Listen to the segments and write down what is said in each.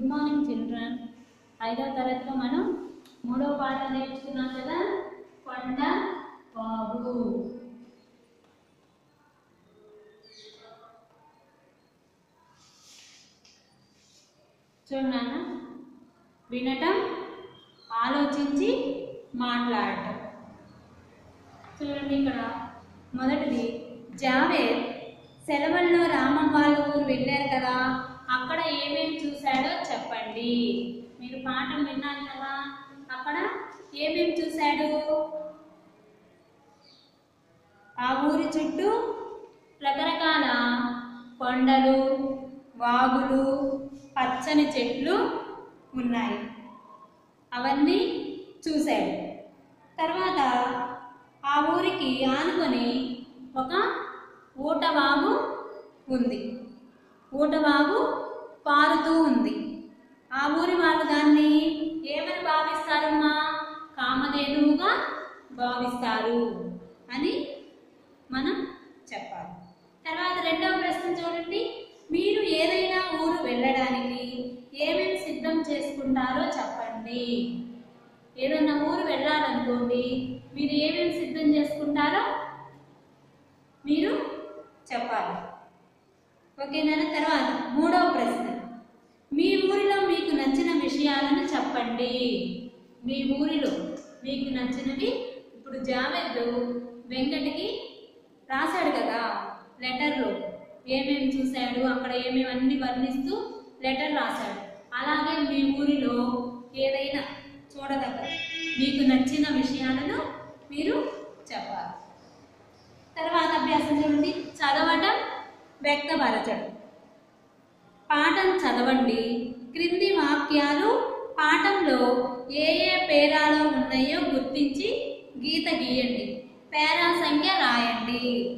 good morning children ఐదవ తరగతిలో మనం మూడవ పాఠం నేర్చుకున్నాం కదా కొండ వాగు చూడన్నా వినటం ఆలోచించి మాట్లాడటం చూడండి ఇక్కడ మొదటిది జావేద్ సెలవుల్లో రామం వాళ్ళ ఊరు వెళ్ళారు కదా అక్కడ ఏమేమి చూశాడో చెప్పండి మీరు పాఠం విన్నారు కదా అక్కడ ఏమేమి చూశాడు ఆ ఊరి చుట్టూ రకరకాల కొండలు వాగులు పచ్చని చెట్లు ఉన్నాయి అవన్నీ చూశాడు తర్వాత ఆ ఊరికి ఆనుకొని ఒక ఊటవాగు ఉంది ఊటవాగు పారుతూ ఉంది ఆ ఊరి వాళ్ళు దాన్ని ఏమని భావిస్తారమ్మా కామధేనువుగా భావిస్తారు అని మనం చెప్పాలి తర్వాత రెండవ ప్రశ్న చూడండి మీరు ఏదైనా ఊరు వెళ్ళడానికి ఏమేమి సిద్ధం చేసుకుంటారో చెప్పండి ఏదైనా ఊరు వెళ్ళాలనుకోండి మీరు ఏమేమి సిద్ధం చేసుకుంటారో మీరు చెప్పాలి ఓకేనా తర్వాత మూడవ ప్రశ్న మీ ఊరిలో మీకు నచ్చిన విషయాలను చెప్పండి మీ ఊరిలో మీకు నచ్చినవి ఇప్పుడు జావేద్ వెంకటికి రాశాడు కదా లెటర్లో ఏమేమి చూశాడు అక్కడ ఏమేమి అన్ని వర్ణిస్తూ లెటర్ రాశాడు అలాగే మీ ఊరిలో ఏదైనా చూడదగ్గ మీకు నచ్చిన విషయాలను మీరు చెప్పాలి తర్వాత అభ్యాసం చూడండి చదవటం వ్యక్తపరచడం పాఠం చదవండి క్రింది వాక్యాలు పాఠంలో ఏ ఏ పేరాలో ఉన్నాయో గుర్తించి గీత గీయండి పేరా సంఖ్య రాయండి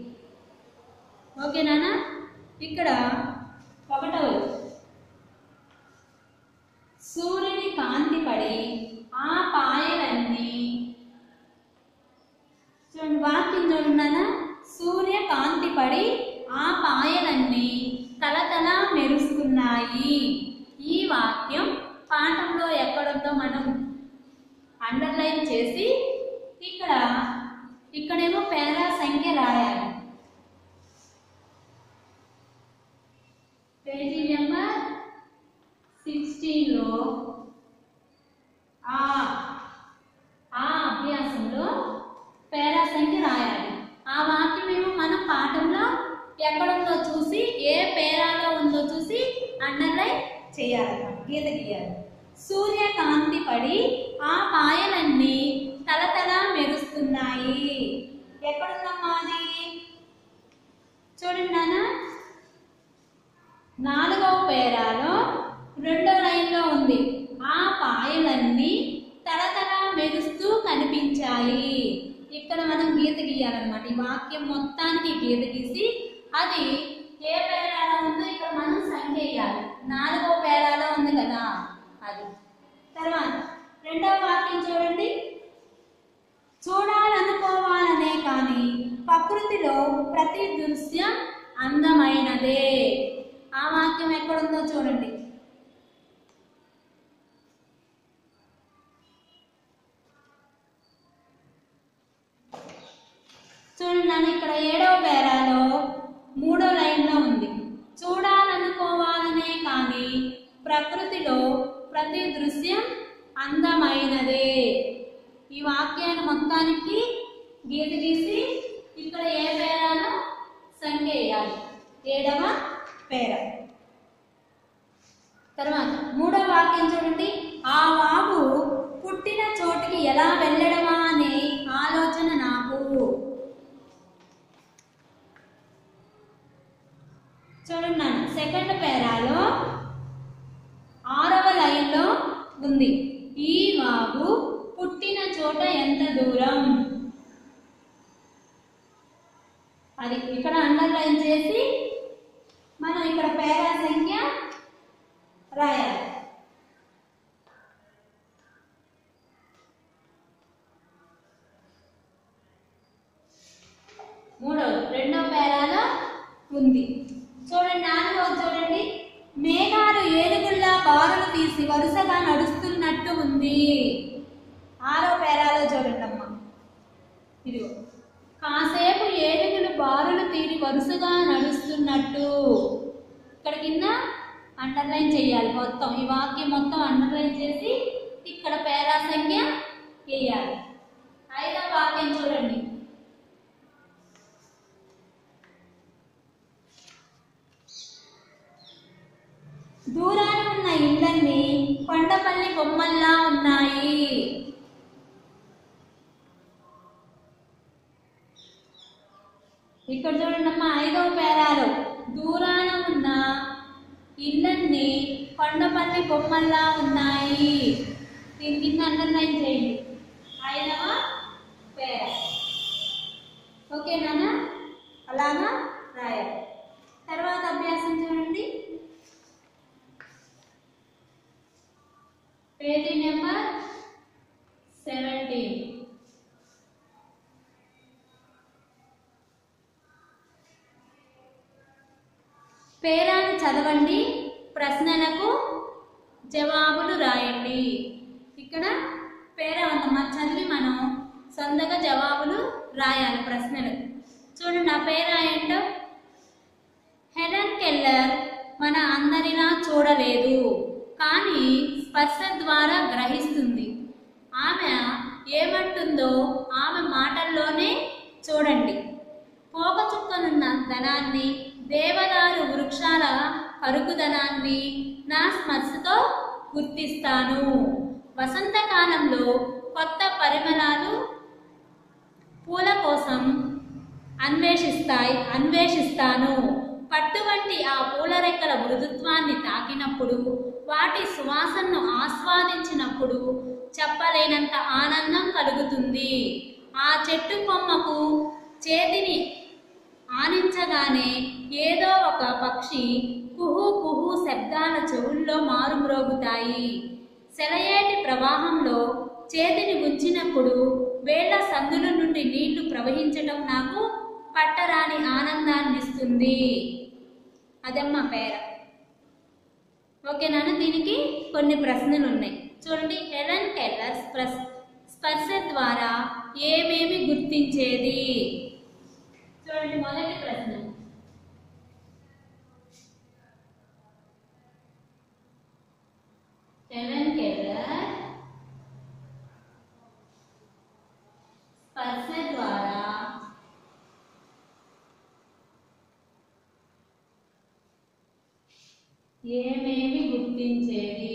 ఓకేనా ఇక్కడ ఒకటవది సూర్యుని కాంతి పడి ఆ పాయలన్నీ చూడండి వాక్యం చూడండి సూర్య కాంతి పడి ఆ పాయలన్నీ తలతల మెరుస్తున్నాయి ఈ వాక్యం పాఠంలో ఎక్కడుందో మనం అండర్లైన్ చేసి ఇక్కడ ఇక్కడేమో పేరా సంఖ్య రాయాలి పేజీ నెంబర్ సిక్స్టీన్లో ఆ ఆ అభ్యాసంలో పేరా సంఖ్య రాయాలి ఆ వాక్యం ఏమో మనం పాఠంలో ఎక్కడుందో చూసి ఏ పేరాలో ఉందో చూసి అండర్లైన్ చేయాలన్నమాట గీత గీయాలి సూర్యకాంతి పడి ఆ పాయలన్నీ తలతల మెరుస్తున్నాయి ఎక్కడుందమ్మా అది చూడండి నాన్న నాలుగవ పేరాలో రెండో లైన్లో ఉంది ఆ పాయలన్నీ తలతల మెరుస్తూ కనిపించాయి ఇక్కడ మనం గీత గీయాలన్నమాట ఈ వాక్యం మొత్తానికి గీత గీసి అది ఏ పేరాలో ఉందో ఇక్కడ మనం సంఖ్య వేయాలి నాలుగో పేరాలో ఉంది కదా అది తర్వాత రెండవ వాక్యం చూడండి చూడాలనుకోవాలనే కానీ ప్రకృతిలో ప్రతి దృశ్యం అందమైనదే ఆ వాక్యం ఎక్కడుందో చూడండి చూడండి నాన్న ఇక్కడ ఏడవ పేరాలో మూడో లైన్లో ఉంది చూడాలనుకోవాలనే కానీ ప్రకృతిలో ప్రతి దృశ్యం అందమైనదే ఈ వాక్యాన్ని మొత్తానికి గీత గీసి ఇక్కడ ఏ పేరాలో సంఖ్య వేయాలి ఏడవ పేర తర్వాత మూడవ వాక్యం చూడండి ఆ వాగు పుట్టిన చోటికి ఎలా వెళ్ళడమా అనే ఆలోచన నాకు చూడండి నాన్న సెకండ్ పేరాలో ఆరవ లైన్లో ఉంది ఈ వాగు పుట్టిన చోట ఎంత దూరం అది ఇక్కడ అండర్లైన్ చేసి మనం ఇక్కడ పేరా సంఖ్య రాయాలి మూడవది రెండో పేరాలో ఉంది చూడండి నాలుగవది చూడండి మేఘాలు ఏనుగుల్లా బారులు తీసి వరుసగా నడుస్తున్నట్టు ఉంది ఆరో పేరాలో చూడండి అమ్మా ఇదిగో కాసేపు ఏనుగులు బారులు తీరి వరుసగా నడుస్తున్నట్టు ఇక్కడ కింద అండర్లైన్ చేయాలి మొత్తం ఈ వాక్యం మొత్తం అండర్లైన్ చేసి ఇక్కడ పేరా సంఖ్య వేయాలి ఐదో వాక్యం చూడండి దూరాన ఉన్న ఇళ్ళన్నీ కొండపల్లి బొమ్మల్లా ఉన్నాయి ఇక్కడ చూడండి అమ్మా ఐదవ పేరాలో దూరాన ఉన్న ఇళ్ళన్నీ కొండపల్లి బొమ్మల్లా ఉన్నాయి దీని కింద అండర్లైన్ చేయండి ఐదవ పేర ఓకేనా అలాగా రాయాలి తర్వాత అభ్యాసం చూడండి పేజీ నెంబర్ సెవెంటీన్ పేరాన్ని చదవండి ప్రశ్నలకు జవాబులు రాయండి ఇక్కడ పేర ఉందమ్మా చదివి మనం సొంతగా జవాబులు రాయాలి ప్రశ్నలకు చూడండి ఆ పేర ఏంటో హెలెన్ కెల్లర్ మన అందరిలా చూడలేదు కానీ స్పర్శ ద్వారా గ్రహిస్తుంది ఆమె ఏమంటుందో ఆమె మాటల్లోనే చూడండి పోక చుక్కనున్న ధనాన్ని దేవదారు వృక్షాల కరుకుదనాన్ని నా స్పర్శతో గుర్తిస్తాను వసంతకాలంలో కొత్త పరిమళాలు పూల కోసం అన్వేషిస్తాయి అన్వేషిస్తాను పట్టు వంటి ఆ పూల రెక్కల మృదుత్వాన్ని తాకినప్పుడు వాటి సువాసనను ఆస్వాదించినప్పుడు చెప్పలేనంత ఆనందం కలుగుతుంది ఆ చెట్టు కొమ్మకు చేతిని ఆనించగానే ఏదో ఒక పక్షి కుహు కుహు శబ్దాల చెవుల్లో మారుమ్రోగుతాయి సెలయేటి ప్రవాహంలో చేతిని ఉంచినప్పుడు వేళ్ల సందుల నుండి నీళ్లు ప్రవహించటం నాకు పట్టరాని ఆనందాన్నిస్తుంది అదమ్మా పేర ఓకేనా దీనికి కొన్ని ప్రశ్నలు ఉన్నాయి చూడండి హెలెన్ కెల్లర్ స్పర్శ స్పర్శ ద్వారా ఏమేమి గుర్తించేది చూడండి మొదటి ప్రశ్న హెలెన్ కెల్లర్ స్పర్శ ద్వారా ఏమేమి గుర్తించేది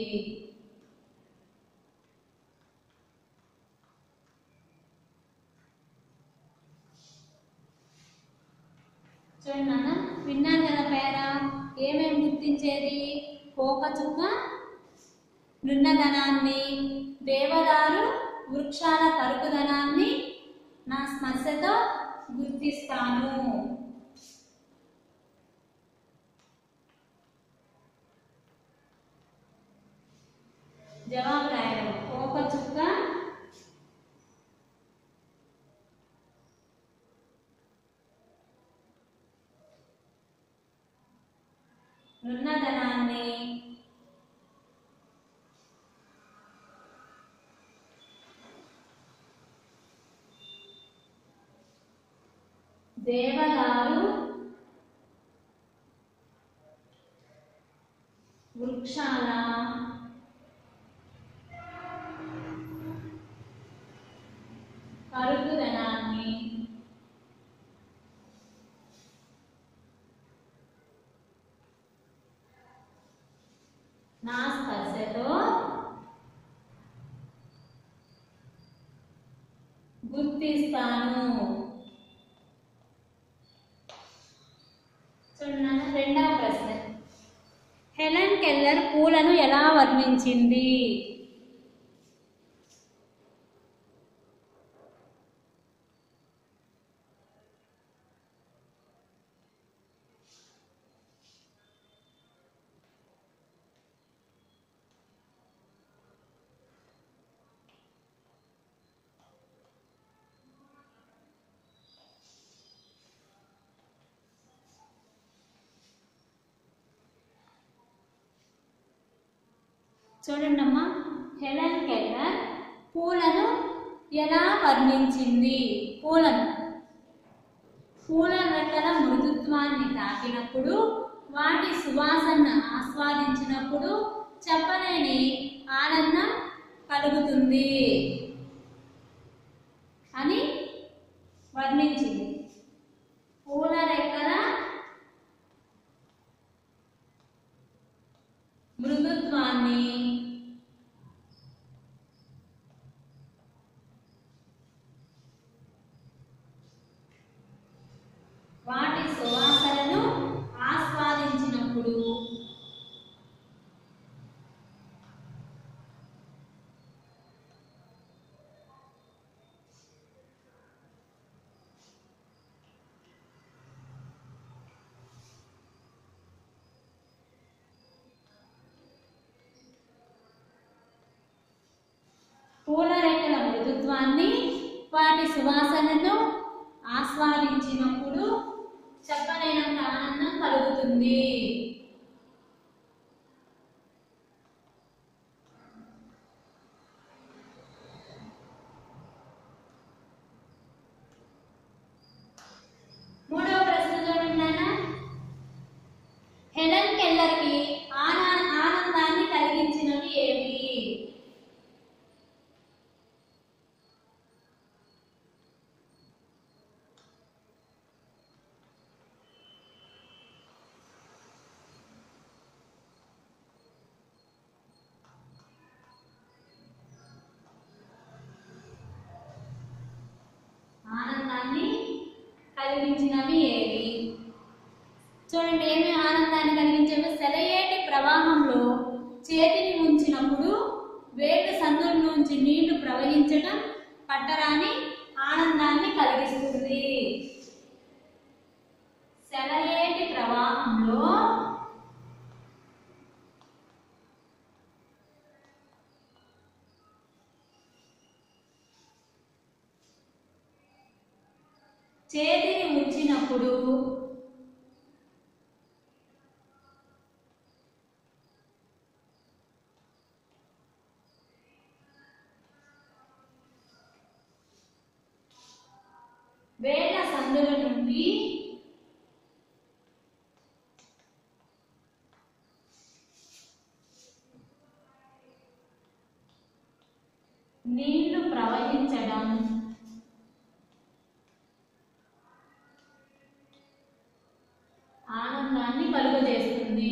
చూడండి నాన్న విన్నారు కదా పేర ఏమేమి గుర్తించేది కోక చుక్క నున్నదనాన్ని దేవదారు వృక్షాల కరుకుదనాన్ని నా స్పర్శతో గుర్తిస్తాను జవాబు రాయడం కోక చుక్క నున్నదనాన్ని దేవదారు వృక్షాల కరుకుదనాన్ని నా స్పర్శతో గుర్తిస్తాను చూడండి రెండవ ప్రశ్న హెలెన్ కెల్లర్ పూలను ఎలా వర్ణించింది చూడండి అమ్మా హెలెన్ కెల్లర్ పూలను ఎలా వర్ణించింది పూలను పూల రెక్కల మృదుత్వాన్ని తాకినప్పుడు వాటి సువాసనను ఆస్వాదించినప్పుడు చెప్పలేని ఆనందం కలుగుతుంది అని వర్ణించింది పూల రెక్కల మృదుత్వాన్ని వాటి సువాసనను ఆస్వాదించినప్పుడు పూల రెక్కల మృదుత్వాన్ని వాటి సువాసనను ఆస్వాదించినప్పుడు చెప్పలేనంత ఆనందం కలుగుతుంది మూడవ ప్రశ్న చూడండి నాన్న హెలెన్ కెల్లర్కి ఆనా ఆనందాన్ని కలిగించినవి ఏవి ఆనందాన్ని కలిగించినవి ఏవి చూడండి ఏమి ఆనందాన్ని కలిగించేవి సెలయేటి ప్రవాహంలో చేతిని ఉంచినప్పుడు వేటు సందుల నుంచి నీళ్లు ప్రవహించడం పట్టరాని ఆనందాన్ని కలిగిస్తుంది సెలయేటి ప్రవాహంలో చేతిని ఉంచినప్పుడు వేల సందుల నుండి నీళ్లు ప్రవహించడం ఆనందాన్ని కలుగజేస్తుంది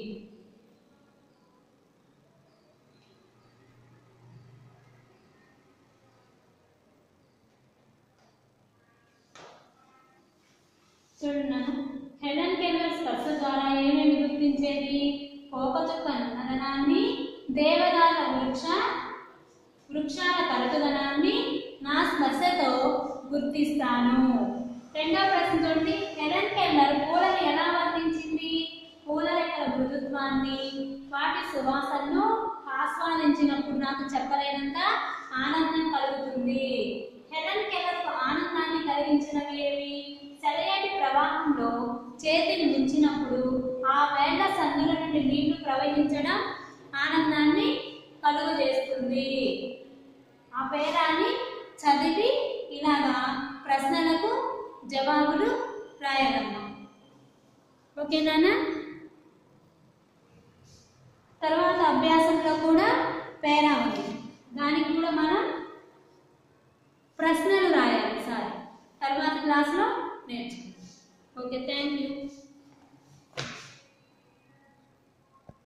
చూడండి హెలెన్ కెల్లర్ స్పర్శ ద్వారా ఏమేమి గుర్తించేది కోపచుక్క నదనాన్ని దేవదాల వృక్ష వృక్షాల కరకుదనాన్ని నా స్పర్శతో గుర్తిస్తాను రెండవ ప్రశ్న చూడండి హెలెన్ కెల్లర్ పూలను ఎలా వర్ణించింది పూల రెక్కల మృదుత్వాన్ని వాటి సువాసనను ఆస్వాదించినప్పుడు నాకు చెప్పలేనంత ఆనందం కలుగుతుంది హెలెన్ కెల్లర్కు ఆనందాన్ని కలిగించినవి ఏవి సెలయేటి ప్రవాహంలో చేతిని ఉంచినప్పుడు ఆ వేళ్ల సందుల నుండి నీళ్లు ప్రవహించడం ఆనందాన్ని కలుగజేస్తుంది ఆ పేరాన్ని చదివి ఇలాగా ప్రశ్నలకు జవాబులు రాయాలమ్మా ఓకేనా తర్వాత అభ్యాసంలో కూడా పేరా ఉంది దానికి కూడా మనం ప్రశ్నలు రాయాలి సార్ తర్వాత క్లాస్లో నేర్చుకుందాం ఓకే థ్యాంక్ యూ